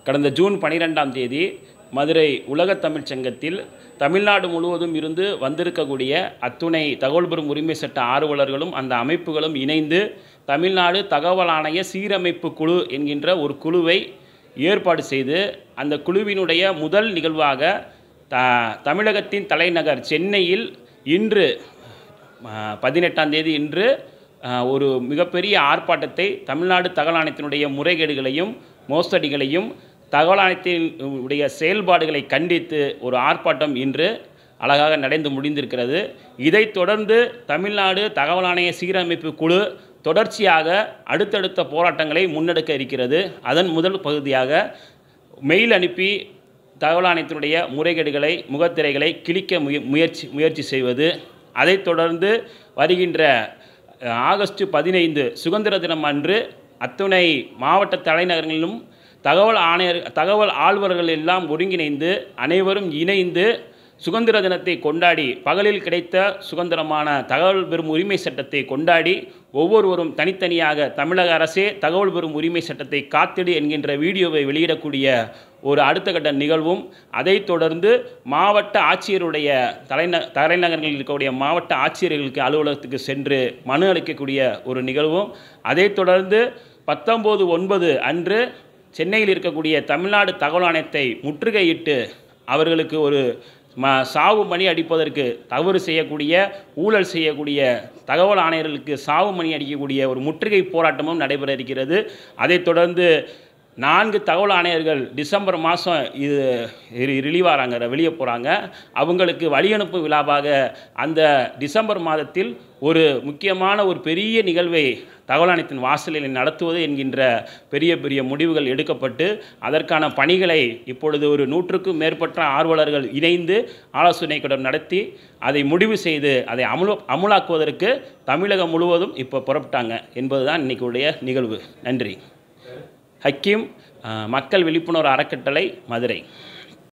கடந்த ஜூன் பனிரெண்டாம் தேதி மதுரை உலகத் தமிழ்ச் சங்கத்தில் தமிழ்நாடு முழுவதும் இருந்து வந்திருக்கக்கூடிய அத்துணை தகவல் பெறும் உரிமை சட்ட ஆர்வலர்களும் அந்த அமைப்புகளும் இணைந்து தமிழ்நாடு தகவல் ஆணைய சீரமைப்பு குழு என்கின்ற ஒரு குழுவை ஏற்பாடு செய்து அந்த குழுவினுடைய முதல் நிகழ்வாக த தமிழகத்தின் தலைநகர் சென்னையில் இன்று பதினெட்டாம் தேதி இன்று அஹ், ஒரு மிகப்பெரிய ஆர்ப்பாட்டத்தை தமிழ்நாடு தகவல் ஆணையத்தினுடைய முறைகேடுகளையும் மோசடிகளையும் தகவல் ஆணையத்தின் உடைய செயல்பாடுகளை கண்டித்து ஒரு ஆர்ப்பாட்டம் இன்று அழகாக நடந்து முடிந்திருக்கிறது இதைத் தொடர்ந்து தமிழ்நாடு தகவல் ஆணைய சீரமைப்பு குழு தொடர்ச்சியாக அடுத்தடுத்த போராட்டங்களை முன்னெடுக்க இருக்கிறது அதன் முதல் பகுதியாக மெயில் அனுப்பி தகவல் ஆணையத்தினுடைய முறைகேடுகளை முகத்திரைகளை கிழிக்க முய முயற்சி முயற்சி செய்வது அதைத் தொடர்ந்து வருகின்ற அஹ், ஆகஸ்ட் பதினைந்து சுதந்திர தினம் அன்று அத்துணை மாவட்ட தலைநகரங்களிலும் தகவல் ஆணையர் தகவல் ஆழ்வர்கள் எல்லாம் ஒருங்கிணைந்து அனைவரும் இணைந்து சுதந்திர தினத்தை கொண்டாடி பகலில் கிடைத்த சுதந்திரமான தகவல் பெறும் உரிமை சட்டத்தை கொண்டாடி ஒவ்வொருவரும் தனித்தனியாக தமிழக அரசே தகவல் பெறும் உரிமை சட்டத்தை காத்திடு என்கின்ற வீடியோவை வெளியிடக்கூடிய ஒரு அடுத்த கட்ட நிகழ்வும் அதைத் தொடர்ந்து மாவட்ட ஆட்சியருடைய தலைந தலைநகரங்களில் இருக்கக்கூடிய மாவட்ட ஆட்சியர்களுக்கு அலுவலகத்துக்கு சென்று மனு அளிக்கக்கூடிய ஒரு நிகழ்வும் அதைத் தொடர்ந்து பத்தொம்போது ஒன்பது அன்று சென்னையில் இருக்கக்கூடிய தமிழ்நாடு தகவல் ஆணையத்தை முற்றுகையிட்டு அவர்களுக்கு ஒரு ம சாவு மணி அடிப்பதற்கு தவறு செய்யக்கூடிய ஊழல் செய்யக்கூடிய தகவல் ஆணையர்களுக்கு சாவு மணி அடிக்கக்கூடிய ஒரு முற்றுகை போராட்டமும் நடைபெற இருக்கிறது அதைத் தொடர்ந்து நான்கு தகவல் ஆணையர்கள் டிசம்பர் மாதம் இது ரிலீவ் ஆகிறாங்க வெளியே போகிறாங்க அவங்களுக்கு வழியனுப்பு விழாவாக அந்த டிசம்பர் மாதத்தில் ஒரு முக்கியமான ஒரு பெரிய நிகழ்வை தகவல் ஆணையத்தின் வாசலில் நடத்துவது என்கின்ற பெரிய பெரிய முடிவுகள் எடுக்கப்பட்டு அதற்கான பணிகளை இப்பொழுது ஒரு நூற்றுக்கும் மேற்பட்ட ஆர்வலர்கள் இணைந்து ஆலோசனை கூட்டம் நடத்தி அதை முடிவு செய்து அதை அமுல அமுலாக்குவதற்கு தமிழகம் முழுவதும் இப்போ புறப்பட்டாங்க என்பதுதான் இன்னைக்குடைய நிகழ்வு நன்றி ஹக்கீம் அஹ், மக்கள் விழிப்புணர்வு அறக்கட்டளை மதுரை